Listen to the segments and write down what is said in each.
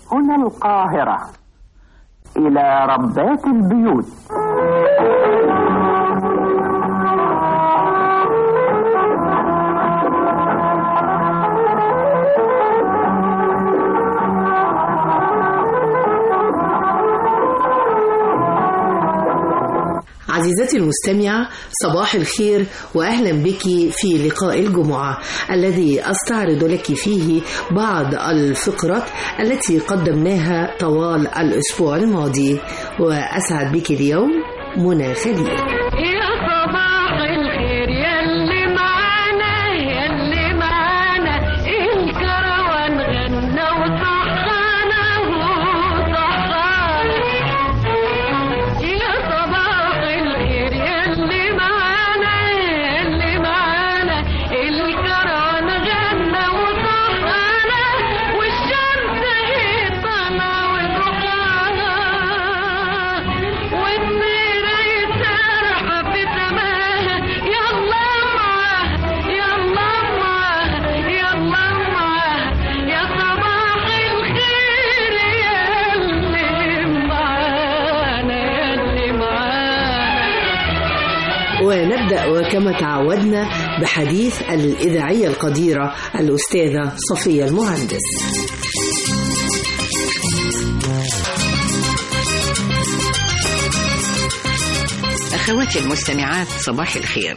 هنا القاهرة إلى ربات البيوت عزيزتي المستمعة صباح الخير وأهلا بك في لقاء الجمعة الذي أستعرض لك فيه بعض الفقرات التي قدمناها طوال الأسبوع الماضي وأسعد بك اليوم منى خليل يا صباح الخير يلي معانا يلي معانا الكروان غنى وصحانا وصحانا يا صباح الخير يلي معانا يلي معانا الكروان غنى وصحانا والشمس هي طالعة وضحاها والطير يسرح في سماها يلا معاه يلا معاه يلا معاه يا صباح الخير يلي معانا يلي معانا ونبدأ وكما تعودنا بحديث الإذاعية القديرة الأستاذة صفية المهندس أخواتي المستمعات صباح الخير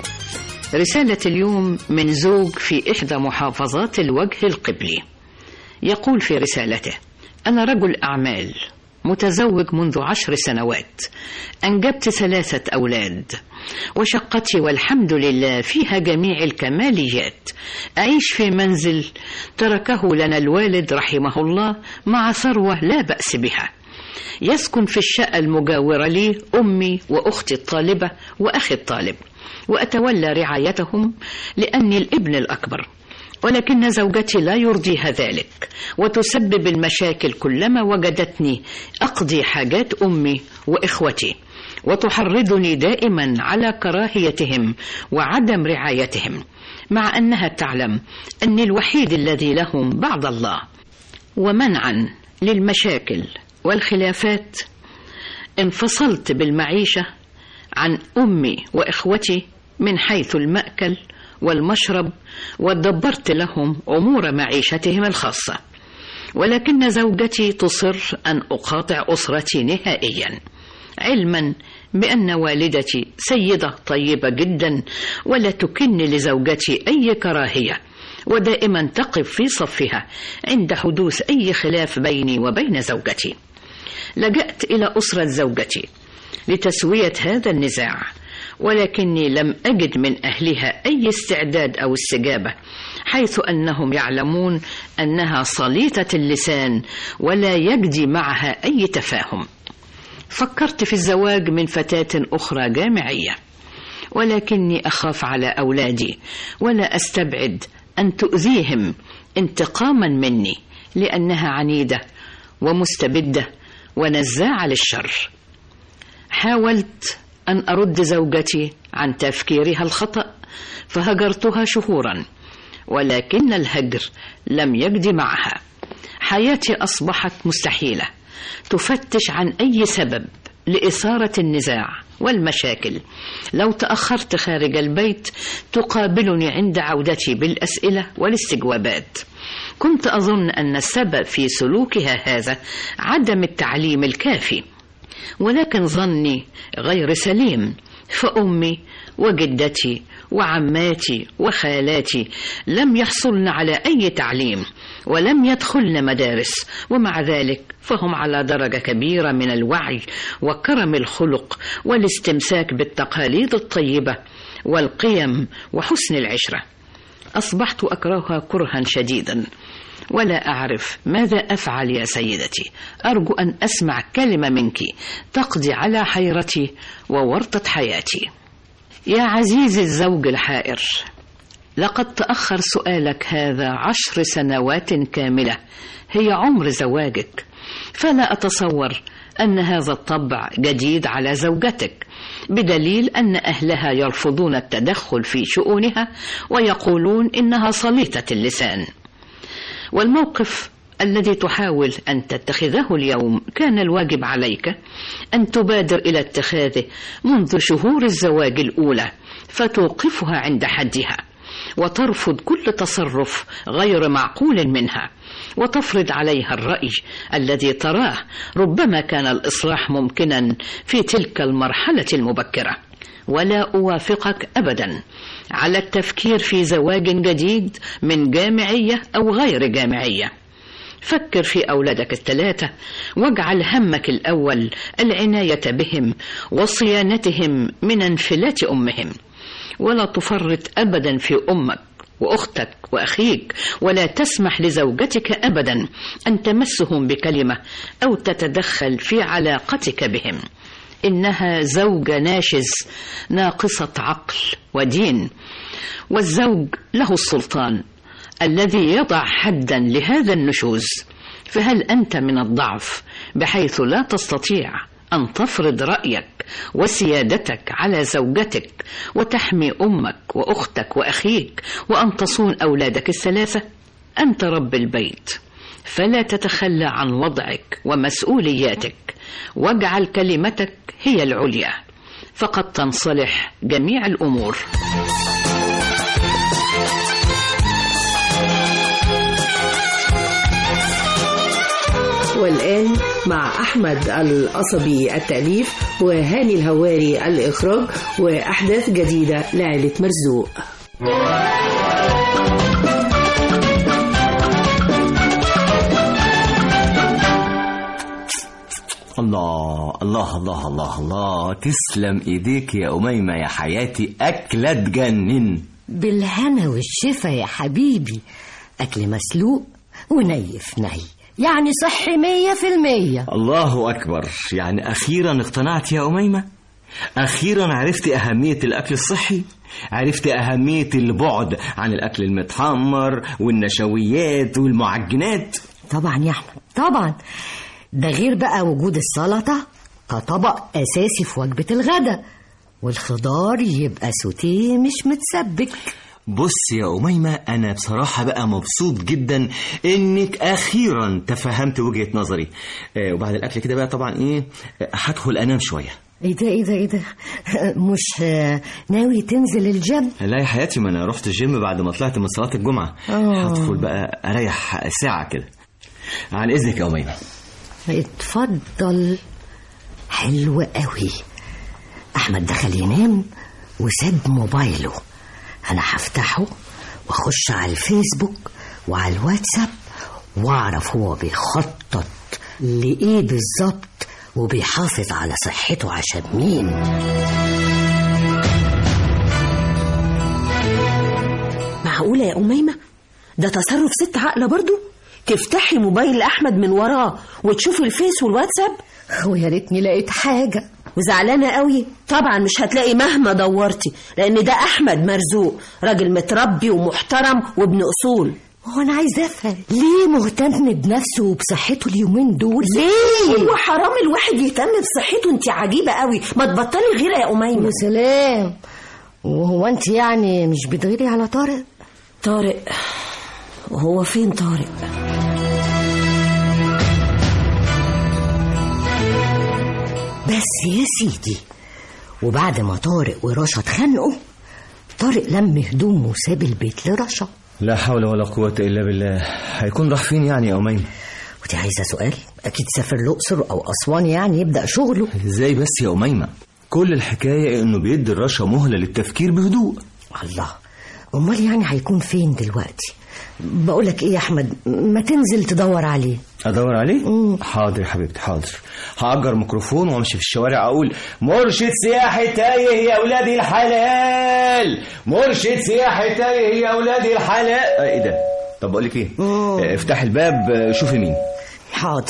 رسالة اليوم من زوج في إحدى محافظات الوجه القبلي يقول في رسالته أنا رجل أعمال متزوج منذ عشر سنوات أنجبت ثلاثة أولاد وشقتي والحمد لله فيها جميع الكماليات أعيش في منزل تركه لنا الوالد رحمه الله مع ثروة لا بأس بها يسكن في الشقة المجاورة لي أمي وأختي الطالبة وأخي الطالب وأتولى رعايتهم لأني الابن الأكبر ولكن زوجتي لا يرضيها ذلك وتسبب المشاكل كلما وجدتني أقضي حاجات أمي وإخوتي وتحرضني دائما على كراهيتهم وعدم رعايتهم مع أنها تعلم أني الوحيد الذي لهم بعد الله ومنعا للمشاكل والخلافات انفصلت بالمعيشة عن أمي وإخوتي من حيث المأكل والمشرب ودبرت لهم أمور معيشتهم الخاصة ولكن زوجتي تصر أن أقاطع أسرتي نهائيا علما بأن والدتي سيدة طيبة جدا ولا تكن لزوجتي أي كراهية ودائما تقف في صفها عند حدوث أي خلاف بيني وبين زوجتي لجأت إلى أسرة زوجتي لتسوية هذا النزاع ولكني لم أجد من أهلها أي استعداد أو استجابة حيث أنهم يعلمون أنها صليطة اللسان ولا يجدي معها أي تفاهم فكرت في الزواج من فتاة أخرى جامعية ولكني أخاف على أولادي ولا أستبعد أن تؤذيهم انتقاما مني لأنها عنيدة ومستبدة ونزاعة للشر حاولت أن أرد زوجتي عن تفكيرها الخطأ فهجرتها شهورا ولكن الهجر لم يجد معها حياتي أصبحت مستحيلة تفتش عن أي سبب لإثارة النزاع والمشاكل لو تأخرت خارج البيت تقابلني عند عودتي بالأسئلة والاستجوابات كنت أظن أن السبب في سلوكها هذا عدم التعليم الكافي ولكن ظني غير سليم فأمي وجدتي وعماتي وخالاتي لم يحصلن على أي تعليم ولم يدخلن مدارس ومع ذلك فهم على درجة كبيرة من الوعي وكرم الخلق والاستمساك بالتقاليد الطيبة والقيم وحسن العشرة أصبحت أكرهها كرها شديدا ولا أعرف ماذا أفعل يا سيدتي أرجو أن أسمع كلمة منك تقضي على حيرتي وورطة حياتي يا عزيزي الزوج الحائر لقد تأخر سؤالك هذا عشر سنوات كاملة هي عمر زواجك فلا أتصور أن هذا الطبع جديد على زوجتك بدليل أن أهلها يرفضون التدخل في شؤونها ويقولون إنها صليطة اللسان والموقف الذي تحاول أن تتخذه اليوم كان الواجب عليك أن تبادر إلى اتخاذه منذ شهور الزواج الأولى فتوقفها عند حدها وترفض كل تصرف غير معقول منها وتفرض عليها الرأي الذي تراه ربما كان الإصلاح ممكنا في تلك المرحلة المبكرة ولا أوافقك أبدا على التفكير في زواج جديد من جامعية أو غير جامعية فكر في أولادك الثلاثة واجعل همك الأول العناية بهم وصيانتهم من انفلات أمهم ولا تفرط أبدا في أمك وأختك وأخيك ولا تسمح لزوجتك أبدا أن تمسهم بكلمة أو تتدخل في علاقتك بهم إنها زوجة ناشز ناقصة عقل ودين والزوج له السلطان الذي يضع حدا لهذا النشوز فهل أنت من الضعف بحيث لا تستطيع أن تفرض رأيك وسيادتك على زوجتك وتحمي أمك وأختك وأخيك وأن تصون أولادك الثلاثة أنت رب البيت فلا تتخلى عن وضعك ومسؤولياتك واجعل كلمتك هي العليا فقد تنصلح جميع الأمور والآن مع أحمد القصبي التأليف وهاني الهواري الإخراج وأحداث جديدة لعائلة مرزوق الله الله الله الله الله تسلم ايديك يا أميمة يا حياتي أكلة تجنن بالهنا والشفا يا حبيبي أكل مسلوق وني في ني يعني صحي مية في المية الله أكبر يعني أخيرا اقتنعت يا أميمة أخيرا عرفت أهمية الأكل الصحي عرفت أهمية البعد عن الأكل المتحمر والنشويات والمعجنات طبعا يا أحمد طبعا ده غير بقى وجود السلطة كطبق أساسي في وجبة الغداء والخضار يبقى سوتيه مش متسبك بص يا أميمة أنا بصراحة بقى مبسوط جدا إنك أخيرا تفهمت وجهة نظري آه، وبعد الأكل كده بقى طبعا إيه آه، هدخل أنام شوية ايه ده ايه ده ايه ده مش آه، ناوي تنزل الجيم لا يا حياتي ما أنا رحت الجيم بعد ما طلعت من صلاة الجمعة آه. هدخل بقى أريح ساعة كده عن إذنك يا أميمة اتفضل حلو قوي احمد دخل ينام وساب موبايله انا هفتحه واخش على الفيسبوك وعلى الواتساب واعرف هو بيخطط لايه بالظبط وبيحافظ على صحته عشان مين معقولة يا أميمة ده تصرف ست عقلة برضو تفتحي موبايل أحمد من وراه وتشوفي الفيس والواتساب ويا ريتني لقيت حاجه وزعلانة قوي طبعا مش هتلاقي مهما دورتي لأن ده أحمد مرزوق راجل متربي ومحترم وابن أصول هو انا عايز افهم ليه مهتم بنفسه وبصحته اليومين دول ليه؟ هو حرام الواحد يهتم بصحته انت عجيبة قوي ما تبطلي غيرة يا أميمة وسلام وهو انت يعني مش بتغيري على طارق طارق وهو فين طارق بس يا سيدي وبعد ما طارق ورشا اتخانقوا طارق لم هدومه وساب البيت لرشا لا حول ولا قوة إلا بالله هيكون راح فين يعني يا أميمة ودي عايزه سؤال اكيد سافر الاقصر او اسوان يعني يبدا شغله إزاي بس يا أميمة كل الحكاية إنه بيدي الرشا مهلة للتفكير بهدوء الله امال يعني هيكون فين دلوقتي بقولك ايه يا احمد ما تنزل تدور عليه ادور عليه حاضر يا حبيبتي حاضر هاجر ميكروفون وامشي في الشوارع اقول مرشد سياحي تايه يا اولادي الحلال مرشد سياحي تايه يا اولادي الحلال آه، ايه ده طب بقول لك ايه آه، افتح الباب آه، شوفي مين حاضر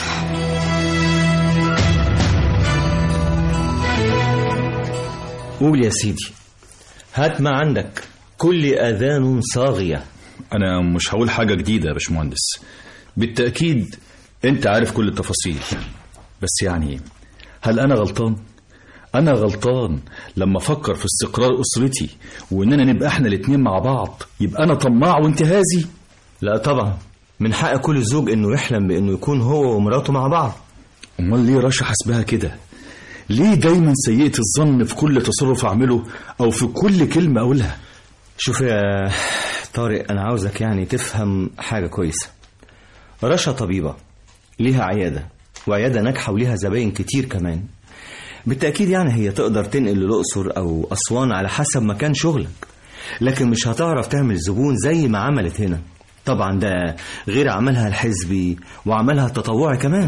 قول يا سيدي هات ما عندك كل اذان صاغيه أنا مش هقول حاجة جديدة يا باشمهندس بالتأكيد أنت عارف كل التفاصيل بس يعني هل أنا غلطان؟ أنا غلطان لما أفكر في استقرار أسرتي وإننا نبقى إحنا الاتنين مع بعض يبقى أنا طماع وانتهازي؟ لا طبعا من حق كل زوج انه يحلم بانه يكون هو ومراته مع بعض امال ليه رشا حسبها كده ليه دايما سيئة الظن في كل تصرف اعمله او في كل كلمة اقولها شوف يا طارق انا عاوزك يعني تفهم حاجة كويسة رشا طبيبة ليها عيادة وعيادة ناجحة وليها زباين كتير كمان بالتأكيد يعني هي تقدر تنقل للأقصر أو أسوان على حسب مكان شغلك لكن مش هتعرف تعمل زبون زي ما عملت هنا طبعا ده غير عملها الحزبي وعملها التطوعي كمان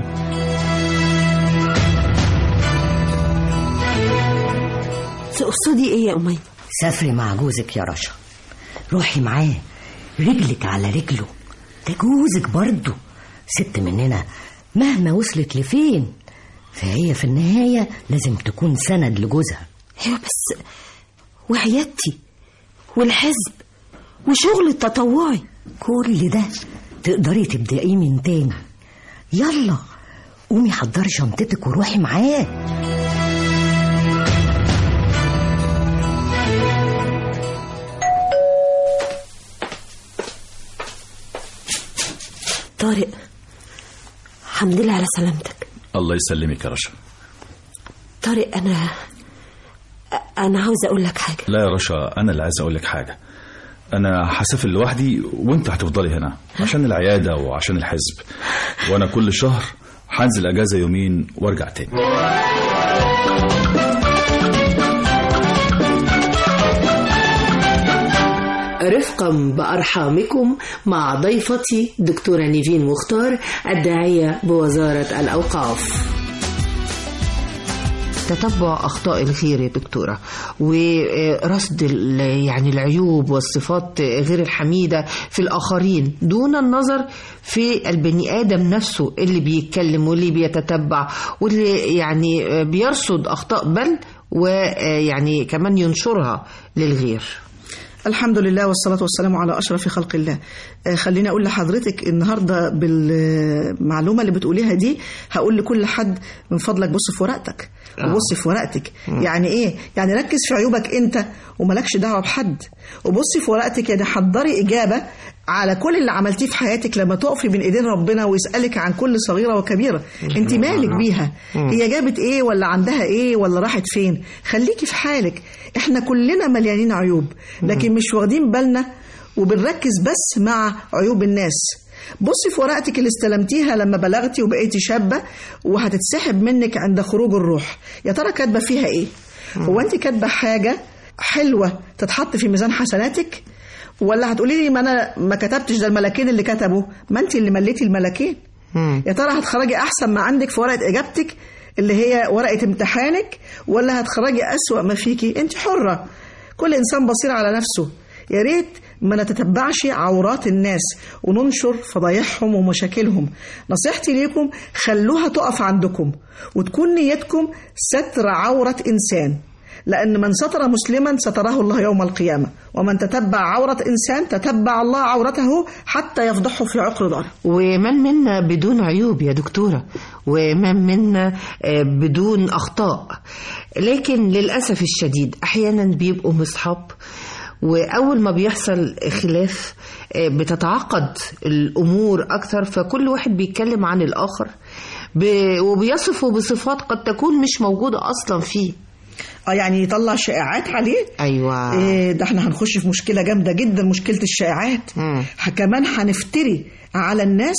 تقصدي ايه يا أميمة سافري مع جوزك يا رشا روحي معاه رجلك على رجله ده جوزك برضه ست مننا مهما وصلت لفين فهي في النهاية لازم تكون سند لجوزها ايوه بس وعيادتي والحزب وشغل التطوعي كل ده تقدري تبدأيه من تاني يلا قومي حضري شنطتك وروحي معاه طارق الحمد لله على سلامتك الله يسلمك يا رشا طارق انا انا عاوزه اقول لك حاجه لا يا رشا انا اللي عايز اقول لك حاجة انا هسافر لوحدي وانت هتفضلي هنا عشان العيادة وعشان الحزب وانا كل شهر هنزل اجازة يومين وارجع تاني رفقا بأرحامكم مع ضيفتي دكتورة نيفين مختار الداعية بوزارة الأوقاف تتبع أخطاء الخير يا دكتورة ورصد ال- يعني العيوب والصفات غير الحميدة في الآخرين دون النظر في البني آدم نفسه اللي بيتكلم واللي بيتتبع واللي يعني بيرصد أخطاء بل ويعني كمان ينشرها للغير الحمد لله والصلاة والسلام على أشرف خلق الله آه، خليني أقول لحضرتك النهاردة بالمعلومة اللي بتقوليها دي هقول لكل حد من فضلك بص في ورقتك وبص في ورقتك يعني إيه؟ يعني ركز في عيوبك أنت وملكش دعوة بحد وبصي في ورقتك يعني حضري إجابة على كل اللي عملتيه في حياتك لما تقفي بين ايدين ربنا ويسالك عن كل صغيره وكبيره انت مالك بيها هي جابت ايه ولا عندها ايه ولا راحت فين خليكي في حالك احنا كلنا مليانين عيوب لكن مش واخدين بالنا وبنركز بس مع عيوب الناس بصي في ورقتك اللي استلمتيها لما بلغتي وبقيتي شابه وهتتسحب منك عند خروج الروح يا ترى كاتبه فيها ايه هو انت كاتبه حاجه حلوه تتحط في ميزان حسناتك ولا هتقولي لي ما انا ما كتبتش ده الملاكين اللي كتبوا ما انت اللي مليتي الملاكين يا ترى هتخرجي احسن ما عندك في ورقه اجابتك اللي هي ورقه امتحانك ولا هتخرجي اسوأ ما فيكي انت حره كل انسان بصير على نفسه يا ريت ما نتتبعش عورات الناس وننشر فضايحهم ومشاكلهم نصيحتي ليكم خلوها تقف عندكم وتكون نيتكم ستر عورة إنسان لأن من ستر مسلما ستره الله يوم القيامة ومن تتبع عورة إنسان تتبع الله عورته حتى يفضحه في عقر داره ومن منا بدون عيوب يا دكتورة ومن منا آه، بدون أخطاء لكن للأسف الشديد أحيانا بيبقوا مصحاب وأول ما بيحصل خلاف آه، بتتعقد الأمور أكثر فكل واحد بيتكلم عن الآخر ب- وبيصفه بصفات قد تكون مش موجودة أصلا فيه اه يعني يطلع شائعات عليه أيوة إيه ده احنا هنخش في مشكلة جامدة جدا مشكلة الشائعات مم. ح- كمان هنفتري على الناس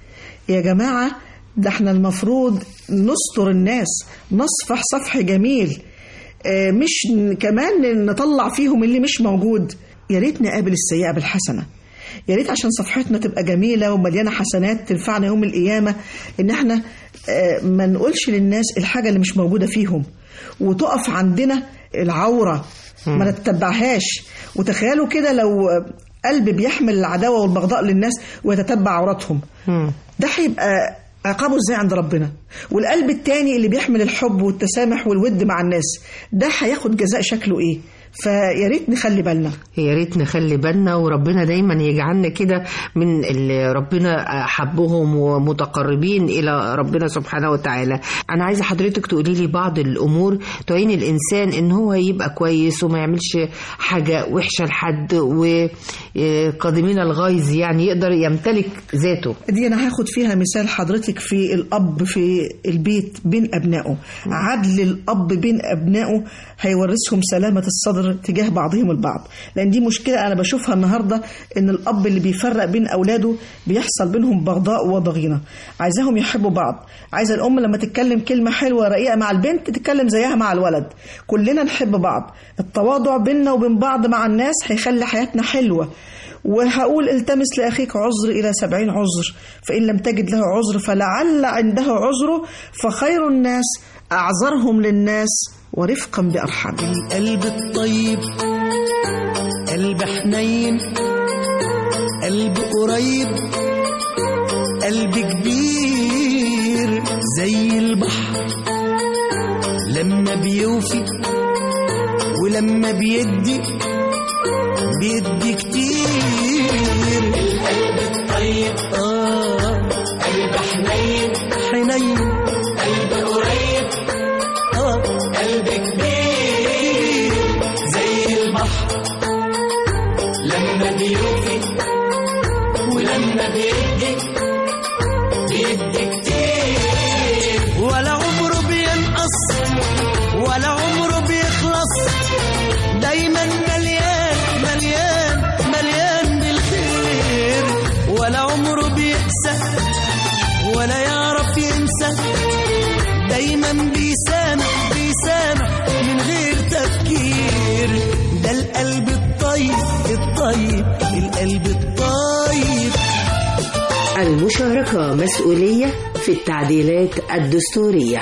يا جماعة ده احنا المفروض نستر الناس نصفح صفح جميل اه مش ن- كمان نطلع فيهم اللي مش موجود يا ريت نقابل السيئة بالحسنة يا ريت عشان صفحتنا تبقى جميلة ومليانة حسنات تنفعنا يوم القيامة ان احنا اه ما نقولش للناس الحاجة اللي مش موجودة فيهم وتقف عندنا العورة ما نتتبعهاش وتخيلوا كده لو قلب بيحمل العداوة والبغضاء للناس ويتتبع عوراتهم ده هيبقى عقابه ازاي عند ربنا والقلب التاني اللي بيحمل الحب والتسامح والود مع الناس ده هياخد جزاء شكله ايه فيا ريت نخلي بالنا يا ريت نخلي بالنا وربنا دايما يجعلنا كده من اللي ربنا حبهم ومتقربين الى ربنا سبحانه وتعالى انا عايزه حضرتك تقولي لي بعض الامور تعين الانسان ان هو يبقى كويس وما يعملش حاجه وحشه لحد وقادمين الغيظ يعني يقدر يمتلك ذاته دي انا هاخد فيها مثال حضرتك في الاب في البيت بين ابنائه عدل الاب بين ابنائه هيورثهم سلامه الصدر تجاه بعضهم البعض لان دي مشكله انا بشوفها النهارده ان الاب اللي بيفرق بين اولاده بيحصل بينهم بغضاء وضغينه عايزاهم يحبوا بعض عايزه الام لما تتكلم كلمه حلوه رقيقه مع البنت تتكلم زيها مع الولد كلنا نحب بعض التواضع بيننا وبين بعض مع الناس هيخلي حياتنا حلوه وهقول التمس لأخيك عذر إلى سبعين عذر فإن لم تجد له عذر فلعل عنده عذره فخير الناس أعذرهم للناس ورفقا بأرحامهم القلب الطيب قلب حنين قلب قريب قلب كبير زي البحر لما بيوفي ولما بيدي بيدي كتير القلب الطيب اه قلب حنين حنين قلب قريب اه قلب كبير زي البحر لما بيوفي ولما بيدي بيدي كتير ولا عمره بينقص ولا عمره بيخلص دايما مليان مليان مليان بالخير ولا عمره بيقسى ولا يعرف ينسى دايما بيسامح بيسامح من غير تفكير ده القلب الطيب الطيب القلب الطيب المشاركة مسؤولية في التعديلات الدستورية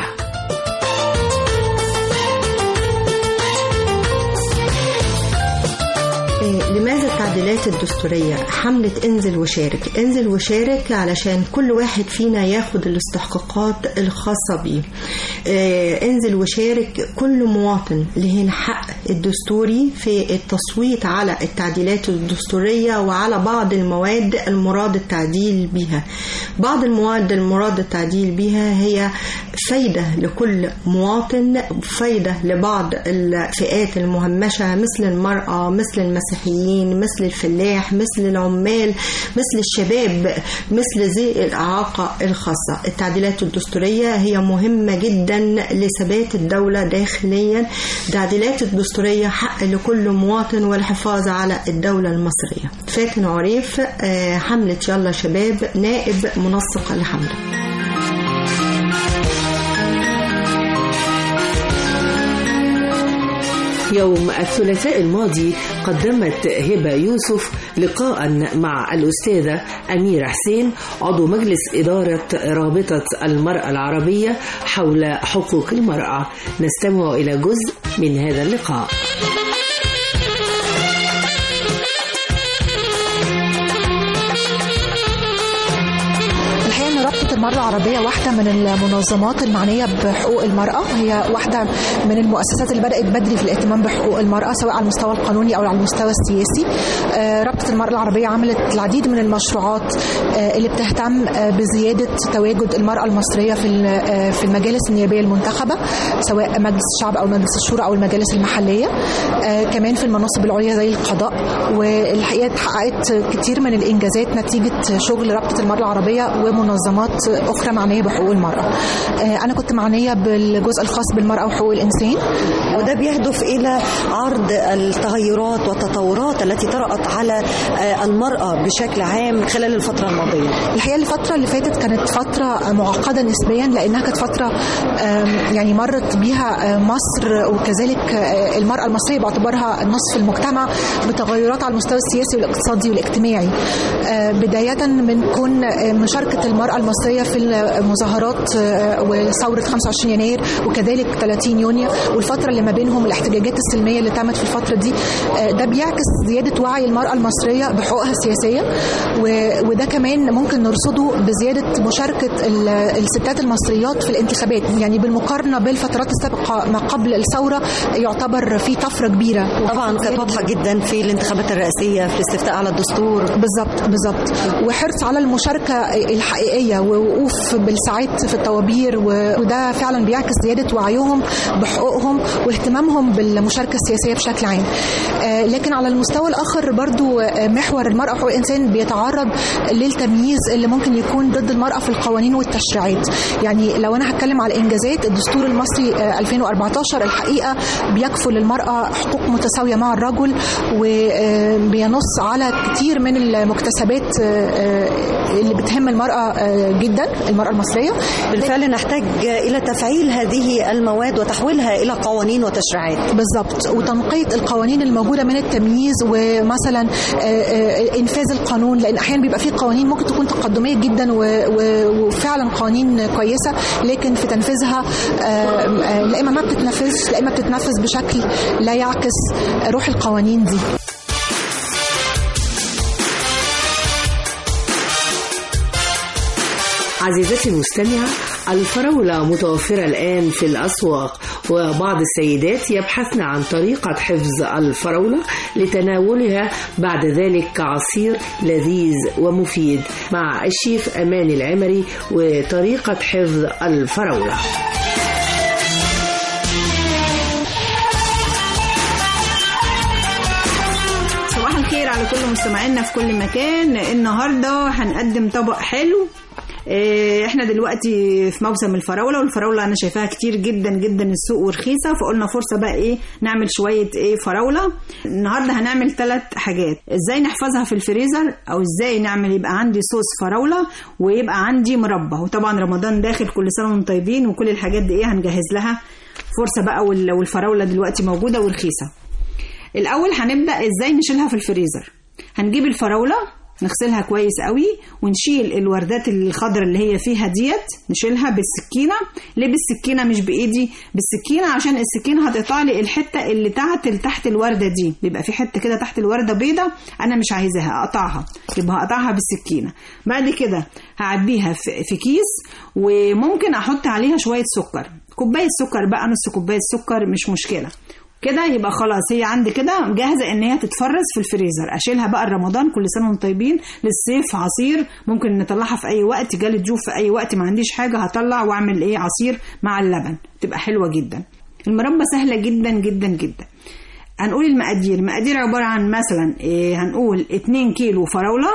لماذا التعديلات الدستورية حملة انزل وشارك انزل وشارك علشان كل واحد فينا ياخد الاستحقاقات الخاصة بيه آه، انزل وشارك كل مواطن له الحق الدستوري في التصويت على التعديلات الدستورية وعلى بعض المواد المراد التعديل بها بعض المواد المراد التعديل بها هي فايدة لكل مواطن فايدة لبعض الفئات المهمشة مثل المرأة مثل المسيحيين مثل الفلاح مثل العمال مثل الشباب مثل ذي الإعاقة الخاصة التعديلات الدستورية هي مهمة جدا لثبات الدولة داخليا التعديلات الدستورية حق لكل مواطن والحفاظ على الدولة المصرية فاتن عريف آه، حملة يلا شباب نائب منسق الحملة يوم الثلاثاء الماضي قدمت هبة يوسف لقاء مع الأستاذة أميرة حسين عضو مجلس إدارة رابطة المرأة العربية حول حقوق المرأة نستمع إلى جزء من هذا اللقاء الحقيقه ان رابطه المراه العربيه واحده من المنظمات المعنيه بحقوق المراه هي واحده من المؤسسات اللي بدات بدري في الاهتمام بحقوق المراه سواء على المستوى القانوني او على المستوى السياسي آه، رابطه المراه العربيه عملت العديد من المشروعات آه، اللي بتهتم آه، بزياده تواجد المراه المصريه في ال- آه، في المجالس النيابيه المنتخبه سواء مجلس الشعب او مجلس الشورى او المجالس المحليه آه، كمان في المناصب العليا زي القضاء والحقيقه اتحققت كتير من الانجازات نتيجه شغل رابطه المراه العربيه ومنظمات اخرى معنيه بحقوق المراه. آه، انا كنت معنيه بالجزء الخاص بالمراه وحقوق الانسان وده بيهدف إلى عرض التغيرات والتطورات التي طرأت على آه، المرأة بشكل عام خلال الفترة الماضية الحقيقه الفتره اللي فاتت كانت فتره معقده نسبيا لانها كانت فتره آم، يعني مرت بيها آه، مصر وكذلك آه، المراه المصريه باعتبارها نصف المجتمع بتغيرات على المستوى السياسي والاقتصادي والاجتماعي آه، بدايه من كون آه، مشاركه المراه المصريه النهضويه في المظاهرات آه، وثوره 25 يناير وكذلك 30 يونيو والفتره اللي ما بينهم الاحتجاجات السلميه اللي تمت في الفتره دي آه، ده بيعكس زياده وعي المراه المصريه بحقوقها السياسيه و- وده كمان ممكن نرصده بزياده مشاركه ال- الستات المصريات في الانتخابات يعني بالمقارنه بالفترات السابقه ما قبل الثوره يعتبر في طفره كبيره طبعا كانت واضحه جدا في الانتخابات الرئاسيه في الاستفتاء على الدستور بالظبط بالظبط وحرص على المشاركه الحقيقيه ووقوف بالساعات في الطوابير و- وده فعلا بيعكس زياده وعيهم بحقوقهم واهتمامهم بالمشاركه السياسيه بشكل عام آه، لكن على المستوى الاخر برضو آه، محور المراه وحقوق الانسان بيتعرض للتمييز اللي ممكن يكون ضد المراه في القوانين والتشريعات يعني لو انا هتكلم على انجازات الدستور المصري آه، 2014 الحقيقه بيكفل المراه حقوق متساويه مع الرجل وبينص على كتير من المكتسبات آه، آه، اللي بتهم المراه آه، جدا المراه المصريه بالفعل نحتاج الى تفعيل هذه المواد وتحويلها الى قوانين وتشريعات بالظبط وتنقية القوانين الموجودة من التمييز ومثلا آه، آه، إنفاذ القانون لأن أحيانا بيبقى في قوانين ممكن تكون تقدمية جدا و- و- وفعلا قوانين كويسة لكن في تنفيذها آه، آه، لا إما ما بتتنفذش لا إما بتتنفذ بشكل لا يعكس روح القوانين دي عزيزتي المستمعة الفراولة متوفرة الآن في الأسواق وبعض السيدات يبحثن عن طريقة حفظ الفراولة لتناولها بعد ذلك كعصير لذيذ ومفيد مع الشيف أمان العمري وطريقة حفظ الفراولة صباح الخير على كل مستمعينا في كل مكان النهارده هنقدم طبق حلو إيه، احنا دلوقتي في موسم الفراوله والفراوله انا شايفاها كتير جدا جدا السوق ورخيصه فقلنا فرصه بقى ايه نعمل شويه ايه فراوله النهارده هنعمل ثلاث حاجات ازاي نحفظها في الفريزر او ازاي نعمل يبقى عندي صوص فراوله ويبقى عندي مربى وطبعا رمضان داخل كل سنه وانتم طيبين وكل الحاجات دي ايه هنجهز لها فرصه بقى وال- والفراوله دلوقتي موجوده ورخيصه الاول هنبدا ازاي نشيلها في الفريزر هنجيب الفراوله نغسلها كويس قوي ونشيل الوردات الخضراء اللي هي فيها ديت نشيلها بالسكينه ليه بالسكينه مش بايدي بالسكينه عشان السكينه هتقطع لي الحته اللي تحت تحت الورده دي بيبقى في حته كده تحت الورده بيضه انا مش عايزاها اقطعها يبقى هقطعها بالسكينه بعد كده هعبيها في في كيس وممكن احط عليها شويه سكر كوبايه سكر بقى نص كوبايه سكر مش مشكله كده يبقى خلاص هي عندي كده جاهزه ان هي تتفرز في الفريزر اشيلها بقى رمضان كل سنه وانتم طيبين للصيف عصير ممكن نطلعها في اي وقت جالي ضيوف في اي وقت ما عنديش حاجه هطلع واعمل ايه عصير مع اللبن تبقى حلوه جدا المربى سهله جدا جدا جدا هنقول المقادير المقادير عباره عن مثلا إيه هنقول 2 كيلو فراوله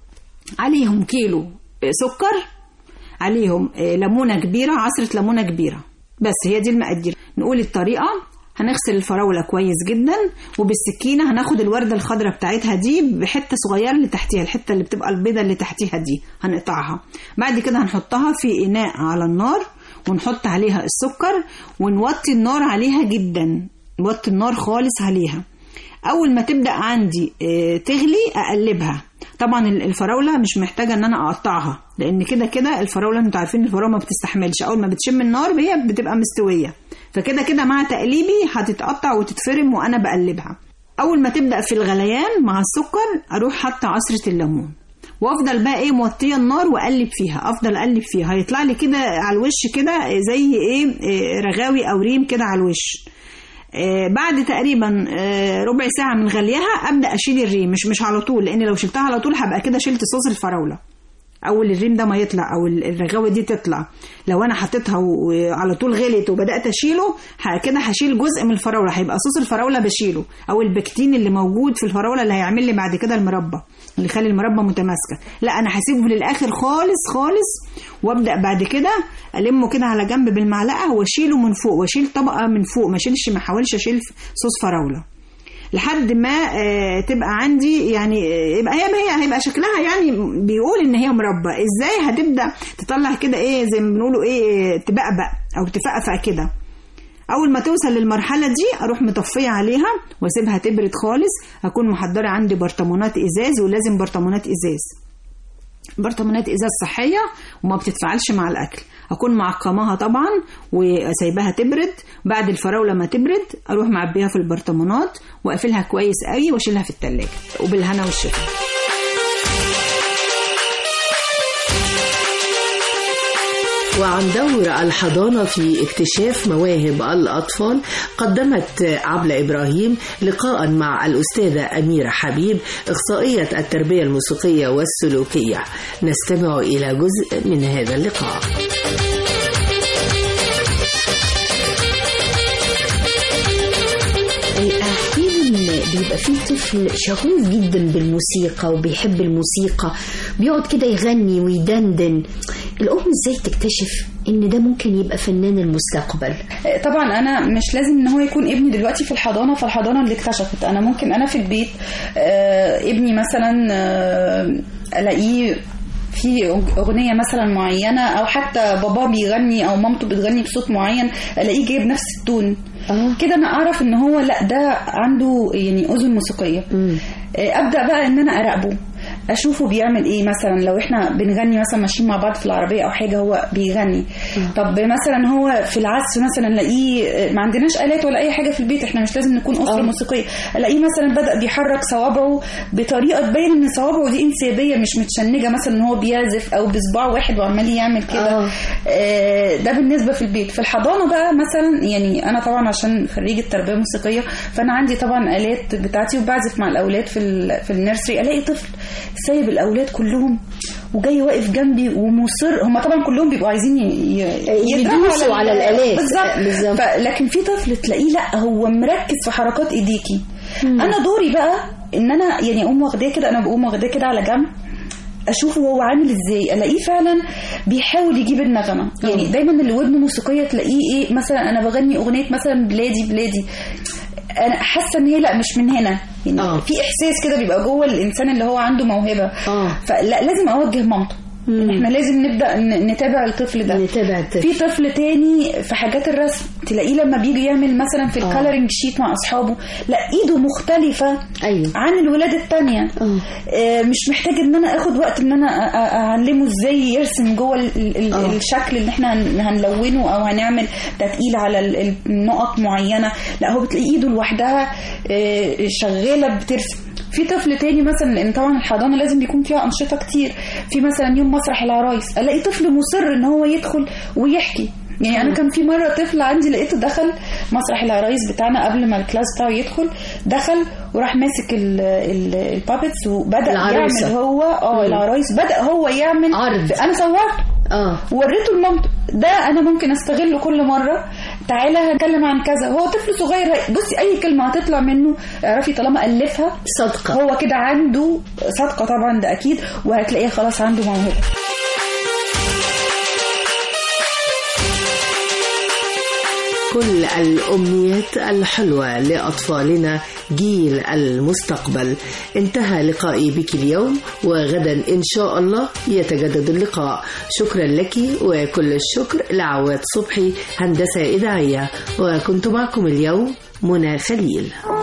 عليهم كيلو إيه، سكر عليهم إيه، ليمونه كبيره عصره ليمونه كبيره بس هي دي المقادير نقول الطريقه هنغسل الفراولة كويس جدا وبالسكينة هناخد الوردة الخضراء بتاعتها دي بحتة صغيرة اللي تحتيها الحتة اللي بتبقى البيضة اللي تحتيها دي هنقطعها بعد كده هنحطها في إناء على النار ونحط عليها السكر ونوطي النار عليها جدا نوطي النار خالص عليها اول ما تبدا عندي آه، تغلي اقلبها طبعا ال- الفراوله مش محتاجه ان انا اقطعها لان كده كده الفراوله انتوا عارفين الفراوله ما بتستحملش اول ما بتشم النار هي بتبقى مستويه فكده كده مع تقليبي هتتقطع وتتفرم وانا بقلبها اول ما تبدا في الغليان مع السكر اروح حاطه عصره الليمون وافضل بقى ايه موطيه النار واقلب فيها افضل اقلب فيها هيطلع لي كده على الوش كده زي ايه إيه، رغاوي او ريم كده على الوش آه، بعد تقريبا آه، ربع ساعة من غليها أبدأ أشيل الريم مش مش على طول لأن لو شلتها على طول هبقى كده شلت صوص الفراولة أول الريم ده ما يطلع أو ال- الرغاوة دي تطلع لو أنا حطيتها وعلى طول غليت وبدأت أشيله ه- كده هشيل جزء من الفراولة هيبقى صوص الفراولة بشيله أو البكتين اللي موجود في الفراولة اللي هيعمل لي بعد كده المربى اللي يخلي المربى متماسكة لا أنا هسيبه للآخر خالص خالص وابدا بعد كده المه كده على جنب بالمعلقه واشيله من فوق واشيل طبقه من فوق ما اشيلش ما احاولش اشيل صوص فراوله لحد ما آه، تبقى عندي يعني آه، يبقى هي هي هيبقى شكلها يعني بيقول ان هي مربى ازاي هتبدا تطلع كده ايه زي ما بنقولوا ايه تبقبق او تفقفق كده اول ما توصل للمرحله دي اروح مطفيه عليها واسيبها تبرد خالص هكون محضره عندي برطمانات ازاز ولازم برطمانات ازاز برطمانات ازاز صحيه وما بتتفاعلش مع الاكل اكون معقماها طبعا وسايباها تبرد بعد الفراوله ما تبرد اروح معبيها في البرطمانات واقفلها كويس قوي واشيلها في التلاجة وبالهنا والشفا وعن دور الحضانة في اكتشاف مواهب الأطفال قدمت عبلة إبراهيم لقاء مع الأستاذة أميرة حبيب إخصائية التربية الموسيقية والسلوكية نستمع إلى جزء من هذا اللقاء احيانا بيبقى في طفل شغوف جدا بالموسيقى وبيحب الموسيقى بيقعد كده يغني ويدندن الام ازاي تكتشف ان ده ممكن يبقى فنان المستقبل طبعا انا مش لازم ان هو يكون ابني دلوقتي في الحضانه فالحضانه اللي اكتشفت انا ممكن انا في البيت آه، ابني مثلا آه، الاقيه في اغنيه مثلا معينه او حتى باباه بيغني او مامته بتغني بصوت معين الاقيه جايب نفس التون كده انا اعرف ان هو لا ده عنده يعني اذن موسيقيه آه، ابدا بقى ان انا اراقبه اشوفه بيعمل ايه مثلا لو احنا بنغني مثلا ماشيين مع بعض في العربيه او حاجه هو بيغني طب مثلا هو في العزف مثلا الاقيه ما عندناش الات ولا اي حاجه في البيت احنا مش لازم نكون اسره آه. موسيقيه الاقيه مثلا بدا بيحرك صوابعه بطريقه تبين ان صوابعه دي انسيابيه مش متشنجه مثلا ان هو بيعزف او بصباع واحد وعمال يعمل كده آه. آه، ده بالنسبه في البيت في الحضانه بقى مثلا يعني انا طبعا عشان خريجه تربيه موسيقيه فانا عندي طبعا الات بتاعتي وبعزف مع الاولاد في ال- في النيرسري الاقي طفل سايب الاولاد كلهم وجاي واقف جنبي ومصر هم طبعا كلهم بيبقوا عايزين ي- ي- يضربوا يدوسوا على الآلات. بالظبط بالظبط. ف- لكن في طفل تلاقيه لا هو مركز في حركات ايديكي انا دوري بقى ان انا يعني اقوم واخداه كده انا بقوم واخداه كده على جنب اشوفه هو عامل ازاي الاقيه فعلا بيحاول يجيب النغمه يعني دايما اللي ودنه موسيقيه تلاقيه ايه مثلا انا بغني اغنيه مثلا بلادي بلادي انا حاسه ان هي لا مش من هنا يعني آه. في احساس كده بيبقى جوه الانسان اللي هو عنده موهبه آه. فلا لازم اوجه مامته إن احنا لازم نبدا ن- نتابع الطفل ده نتابع الطفل. في طفل تاني في حاجات الرسم تلاقيه لما بيجي يعمل مثلا في آه. الكالرنج شيت مع اصحابه لا ايده مختلفه ايوه عن الولاد التانية آه. آه، مش محتاج ان انا اخد وقت ان انا أ- أ- اعلمه ازاي يرسم جوه ال- ال- آه. الشكل اللي احنا هن- هنلونه او هنعمل تتقيل على ال- ال- النقط معينه لا هو بتلاقي ايده لوحدها آه، شغاله بترسم في طفل تاني مثلا لان طبعا الحضانه لازم بيكون فيها انشطه كتير في مثلا يوم مسرح العرايس الاقي طفل مصر ان هو يدخل ويحكي يعني انا كان في مره طفل عندي لقيته دخل مسرح العرايس بتاعنا قبل ما الكلاس بتاعه يدخل دخل وراح ماسك ال- ال- البابتس وبدا العروسة. يعمل هو اه مم. العرايس بدا هو يعمل عرض. انا صورته اه وريته لمامته ده انا ممكن استغله كل مره تعالى هنتكلم عن كذا هو طفل صغير هي- بصي اي كلمه هتطلع منه اعرفي طالما الفها صدقه هو كده عنده صدقه طبعا ده اكيد وهتلاقيه خلاص عنده موهبه كل الأمنيات الحلوة لأطفالنا جيل المستقبل انتهى لقائي بك اليوم وغدا إن شاء الله يتجدد اللقاء شكرا لك وكل الشكر لعواد صبحي هندسة إذاعية وكنت معكم اليوم منى خليل